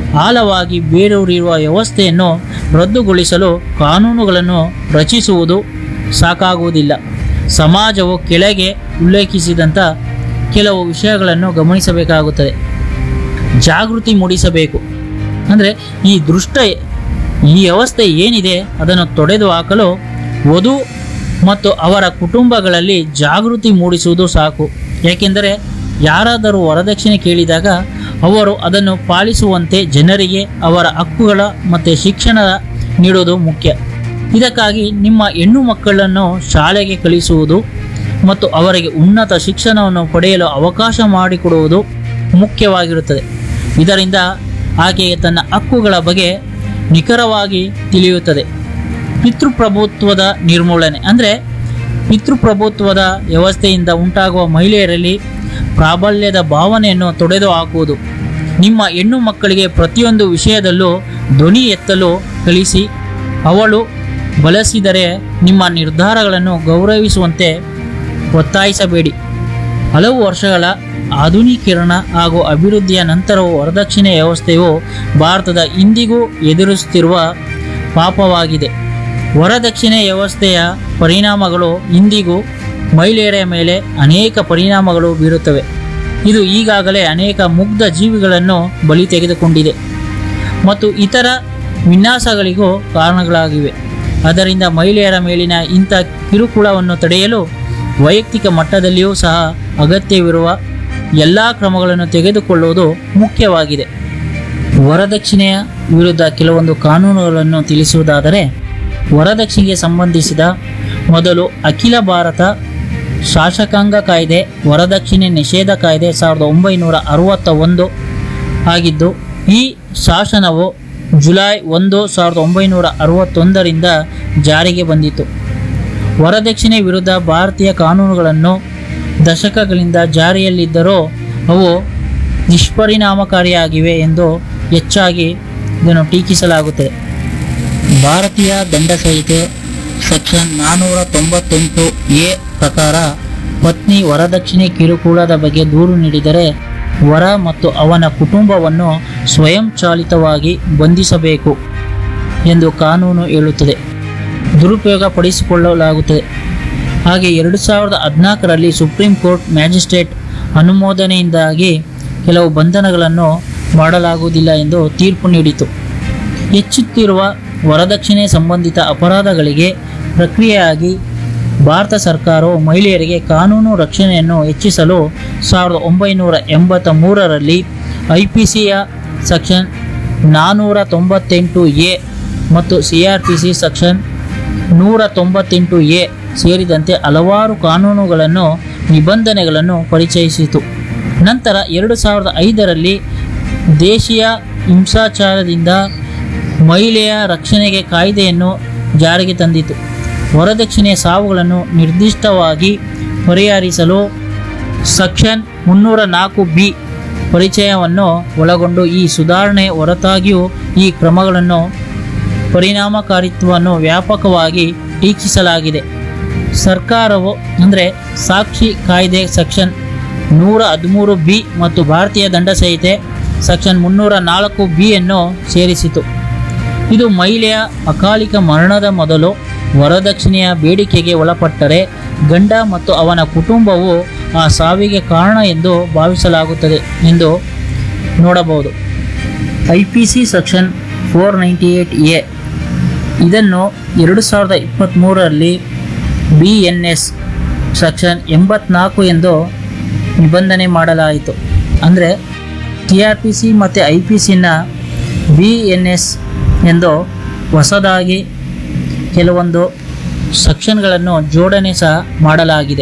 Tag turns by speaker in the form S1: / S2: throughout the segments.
S1: ಆಳವಾಗಿ ಬೇರೂರಿರುವ ವ್ಯವಸ್ಥೆಯನ್ನು ರದ್ದುಗೊಳಿಸಲು ಕಾನೂನುಗಳನ್ನು ರಚಿಸುವುದು ಸಾಕಾಗುವುದಿಲ್ಲ ಸಮಾಜವು ಕೆಳಗೆ ಉಲ್ಲೇಖಿಸಿದಂಥ ಕೆಲವು ವಿಷಯಗಳನ್ನು ಗಮನಿಸಬೇಕಾಗುತ್ತದೆ ಜಾಗೃತಿ ಮೂಡಿಸಬೇಕು ಅಂದರೆ ಈ ದೃಷ್ಟ ಈ ವ್ಯವಸ್ಥೆ ಏನಿದೆ ಅದನ್ನು ತೊಡೆದು ಹಾಕಲು ವಧು ಮತ್ತು ಅವರ ಕುಟುಂಬಗಳಲ್ಲಿ ಜಾಗೃತಿ ಮೂಡಿಸುವುದು ಸಾಕು ಏಕೆಂದರೆ ಯಾರಾದರೂ ವರದಕ್ಷಿಣೆ ಕೇಳಿದಾಗ ಅವರು ಅದನ್ನು ಪಾಲಿಸುವಂತೆ ಜನರಿಗೆ ಅವರ ಹಕ್ಕುಗಳ ಮತ್ತು ಶಿಕ್ಷಣ ನೀಡುವುದು ಮುಖ್ಯ ಇದಕ್ಕಾಗಿ ನಿಮ್ಮ ಹೆಣ್ಣು ಮಕ್ಕಳನ್ನು ಶಾಲೆಗೆ ಕಳಿಸುವುದು ಮತ್ತು ಅವರಿಗೆ ಉನ್ನತ ಶಿಕ್ಷಣವನ್ನು ಪಡೆಯಲು ಅವಕಾಶ ಮಾಡಿಕೊಡುವುದು ಮುಖ್ಯವಾಗಿರುತ್ತದೆ ಇದರಿಂದ ಆಕೆಗೆ ತನ್ನ ಹಕ್ಕುಗಳ ಬಗ್ಗೆ ನಿಖರವಾಗಿ ತಿಳಿಯುತ್ತದೆ ಪಿತೃಪ್ರಭುತ್ವದ ನಿರ್ಮೂಲನೆ ಅಂದರೆ ಪಿತೃಪ್ರಭುತ್ವದ ವ್ಯವಸ್ಥೆಯಿಂದ ಉಂಟಾಗುವ ಮಹಿಳೆಯರಲ್ಲಿ ಪ್ರಾಬಲ್ಯದ ಭಾವನೆಯನ್ನು ತೊಡೆದು ಹಾಕುವುದು ನಿಮ್ಮ ಹೆಣ್ಣು ಮಕ್ಕಳಿಗೆ ಪ್ರತಿಯೊಂದು ವಿಷಯದಲ್ಲೂ ಧ್ವನಿ ಎತ್ತಲು ಕಲಿಸಿ ಅವಳು ಬಳಸಿದರೆ ನಿಮ್ಮ ನಿರ್ಧಾರಗಳನ್ನು ಗೌರವಿಸುವಂತೆ ಒತ್ತಾಯಿಸಬೇಡಿ ಹಲವು ವರ್ಷಗಳ ಆಧುನೀಕರಣ ಹಾಗೂ ಅಭಿವೃದ್ಧಿಯ ನಂತರವೂ ವರದಕ್ಷಿಣೆ ವ್ಯವಸ್ಥೆಯು ಭಾರತದ ಇಂದಿಗೂ ಎದುರಿಸುತ್ತಿರುವ ಪಾಪವಾಗಿದೆ ವರದಕ್ಷಿಣೆ ವ್ಯವಸ್ಥೆಯ ಪರಿಣಾಮಗಳು ಇಂದಿಗೂ ಮಹಿಳೆಯರ ಮೇಲೆ ಅನೇಕ ಪರಿಣಾಮಗಳು ಬೀರುತ್ತವೆ ಇದು ಈಗಾಗಲೇ ಅನೇಕ ಮುಗ್ಧ ಜೀವಿಗಳನ್ನು ಬಲಿ ತೆಗೆದುಕೊಂಡಿದೆ ಮತ್ತು ಇತರ ವಿನ್ಯಾಸಗಳಿಗೂ ಕಾರಣಗಳಾಗಿವೆ ಅದರಿಂದ ಮಹಿಳೆಯರ ಮೇಲಿನ ಇಂಥ ಕಿರುಕುಳವನ್ನು ತಡೆಯಲು ವೈಯಕ್ತಿಕ ಮಟ್ಟದಲ್ಲಿಯೂ ಸಹ ಅಗತ್ಯವಿರುವ ಎಲ್ಲ ಕ್ರಮಗಳನ್ನು ತೆಗೆದುಕೊಳ್ಳುವುದು ಮುಖ್ಯವಾಗಿದೆ ವರದಕ್ಷಿಣೆಯ ವಿರುದ್ಧ ಕೆಲವೊಂದು ಕಾನೂನುಗಳನ್ನು ತಿಳಿಸುವುದಾದರೆ ವರದಕ್ಷಿಣೆಗೆ ಸಂಬಂಧಿಸಿದ ಮೊದಲು ಅಖಿಲ ಭಾರತ ಶಾಸಕಾಂಗ ಕಾಯ್ದೆ ವರದಕ್ಷಿಣೆ ನಿಷೇಧ ಕಾಯ್ದೆ ಸಾವಿರದ ಒಂಬೈನೂರ ಅರವತ್ತ ಒಂದು ಆಗಿದ್ದು ಈ ಶಾಸನವು ಜುಲೈ ಒಂದು ಸಾವಿರದ ಒಂಬೈನೂರ ಅರವತ್ತೊಂದರಿಂದ ಜಾರಿಗೆ ಬಂದಿತು ವರದಕ್ಷಿಣೆ ವಿರುದ್ಧ ಭಾರತೀಯ ಕಾನೂನುಗಳನ್ನು ದಶಕಗಳಿಂದ ಜಾರಿಯಲ್ಲಿದ್ದರೂ ಅವು ನಿಷ್ಪರಿಣಾಮಕಾರಿಯಾಗಿವೆ ಎಂದು ಹೆಚ್ಚಾಗಿ ಇದನ್ನು ಟೀಕಿಸಲಾಗುತ್ತದೆ ಭಾರತೀಯ ದಂಡ ಸಂಹಿತೆ ಸೆಕ್ಷನ್ ನಾನ್ನೂರ ತೊಂಬತ್ತೆಂಟು ಎ ಪ್ರಕಾರ ಪತ್ನಿ ವರದಕ್ಷಿಣೆ ಕಿರುಕುಳದ ಬಗ್ಗೆ ದೂರು ನೀಡಿದರೆ ವರ ಮತ್ತು ಅವನ ಕುಟುಂಬವನ್ನು ಸ್ವಯಂಚಾಲಿತವಾಗಿ ಬಂಧಿಸಬೇಕು ಎಂದು ಕಾನೂನು ಹೇಳುತ್ತದೆ ದುರುಪಯೋಗ ಪಡಿಸಿಕೊಳ್ಳಲಾಗುತ್ತದೆ ಹಾಗೆ ಎರಡು ಸಾವಿರದ ಹದಿನಾಲ್ಕರಲ್ಲಿ ಸುಪ್ರೀಂ ಕೋರ್ಟ್ ಮ್ಯಾಜಿಸ್ಟ್ರೇಟ್ ಅನುಮೋದನೆಯಿಂದಾಗಿ ಕೆಲವು ಬಂಧನಗಳನ್ನು ಮಾಡಲಾಗುವುದಿಲ್ಲ ಎಂದು ತೀರ್ಪು ನೀಡಿತು ಹೆಚ್ಚುತ್ತಿರುವ ವರದಕ್ಷಿಣೆ ಸಂಬಂಧಿತ ಅಪರಾಧಗಳಿಗೆ ಪ್ರಕ್ರಿಯೆಯಾಗಿ ಭಾರತ ಸರ್ಕಾರವು ಮಹಿಳೆಯರಿಗೆ ಕಾನೂನು ರಕ್ಷಣೆಯನ್ನು ಹೆಚ್ಚಿಸಲು ಸಾವಿರದ ಒಂಬೈನೂರ ಎಂಬತ್ತ ಮೂರರಲ್ಲಿ ಐ ಪಿ ಸಿಯ ಸೆಕ್ಷನ್ ನಾನ್ನೂರ ತೊಂಬತ್ತೆಂಟು ಎ ಮತ್ತು C R P C section ನೂರ ತೊಂಬತ್ತೆಂಟು ಎ ಸೇರಿದಂತೆ ಹಲವಾರು ಕಾನೂನುಗಳನ್ನು ನಿಬಂಧನೆಗಳನ್ನು ಪರಿಚಯಿಸಿತು ನಂತರ ಎರಡು ಸಾವಿರದ ಐದರಲ್ಲಿ ದೇಶೀಯ ಹಿಂಸಾಚಾರದಿಂದ ಮಹಿಳೆಯ ರಕ್ಷಣೆಗೆ ಕಾಯ್ದೆಯನ್ನು ಜಾರಿಗೆ ತಂದಿತು ವರದಕ್ಷಿಣೆಯ ಸಾವುಗಳನ್ನು ನಿರ್ದಿಷ್ಟವಾಗಿ ಪರಿಹರಿಸಲು ಸೆಕ್ಷನ್ ಮುನ್ನೂರ ನಾಲ್ಕು ಬಿ ಪರಿಚಯವನ್ನು ಒಳಗೊಂಡು ಈ ಸುಧಾರಣೆ ಹೊರತಾಗಿಯೂ ಈ ಕ್ರಮಗಳನ್ನು ಪರಿಣಾಮಕಾರಿತ್ವವನ್ನು ವ್ಯಾಪಕವಾಗಿ ಟೀಕಿಸಲಾಗಿದೆ ಸರ್ಕಾರವು ಅಂದರೆ ಸಾಕ್ಷಿ ಕಾಯ್ದೆ ಸೆಕ್ಷನ್ ನೂರ ಹದಿಮೂರು ಬಿ ಮತ್ತು ಭಾರತೀಯ ದಂಡ ಸಂಹಿತೆ ಸೆಕ್ಷನ್ ಮುನ್ನೂರ ನಾಲ್ಕು ಬಿಯನ್ನು ಸೇರಿಸಿತು ಇದು ಮಹಿಳೆಯ ಅಕಾಲಿಕ ಮರಣದ ಮೊದಲು ವರದಕ್ಷಿಣೆಯ ಬೇಡಿಕೆಗೆ ಒಳಪಟ್ಟರೆ ಗಂಡ ಮತ್ತು ಅವನ ಕುಟುಂಬವು ಆ ಸಾವಿಗೆ ಕಾರಣ ಎಂದು ಭಾವಿಸಲಾಗುತ್ತದೆ ಎಂದು ನೋಡಬಹುದು I P C section four ninety eight A ಇದನ್ನು ಎರಡು ಸಾವಿರದ ಇಪ್ಪತ್ತ್ಮೂರರಲ್ಲಿ ಬಿ ಎನ್ ಎಸ್ ಸೆಕ್ಷನ್ ಎಂಬತ್ನಾಲ್ಕು ಎಂದು ನಿಬಂಧನೆ ಮಾಡಲಾಯಿತು ಅಂದರೆ ಟಿ ಆರ್ ಪಿ ಸಿ ಮತ್ತು ಐ ಪಿ ಸಿನ ಬಿ ಎನ್ ಎಸ್ ಎಂದು ಹೊಸದಾಗಿ ಕೆಲವೊಂದು ಸೆಕ್ಷನ್ಗಳನ್ನು ಜೋಡಣೆ ಸಹ ಮಾಡಲಾಗಿದೆ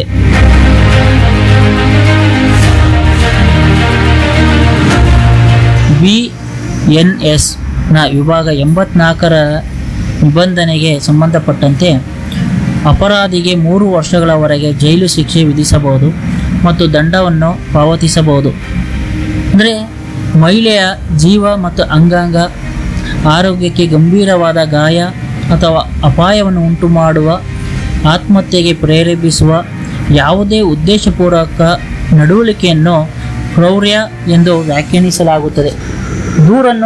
S1: ಬಿ ಎನ್ ಎಸ್ನ ವಿಭಾಗ ಎಂಬತ್ನಾಲ್ಕರ ನಿಬಂಧನೆಗೆ ಸಂಬಂಧಪಟ್ಟಂತೆ ಅಪರಾಧಿಗೆ ಮೂರು ವರ್ಷಗಳವರೆಗೆ ಜೈಲು ಶಿಕ್ಷೆ ವಿಧಿಸಬಹುದು ಮತ್ತು ದಂಡವನ್ನು ಪಾವತಿಸಬಹುದು ಅಂದರೆ ಮಹಿಳೆಯ ಜೀವ ಮತ್ತು ಅಂಗಾಂಗ ಆರೋಗ್ಯಕ್ಕೆ ಗಂಭೀರವಾದ ಗಾಯ ಅಥವಾ ಅಪಾಯವನ್ನು ಉಂಟು ಮಾಡುವ ಆತ್ಮಹತ್ಯೆಗೆ ಪ್ರೇರೇಪಿಸುವ ಯಾವುದೇ ಉದ್ದೇಶಪೂರ್ವಕ ನಡವಳಿಕೆಯನ್ನು ಕ್ರೌರ್ಯ ಎಂದು ವ್ಯಾಖ್ಯಾನಿಸಲಾಗುತ್ತದೆ ದೂರನ್ನು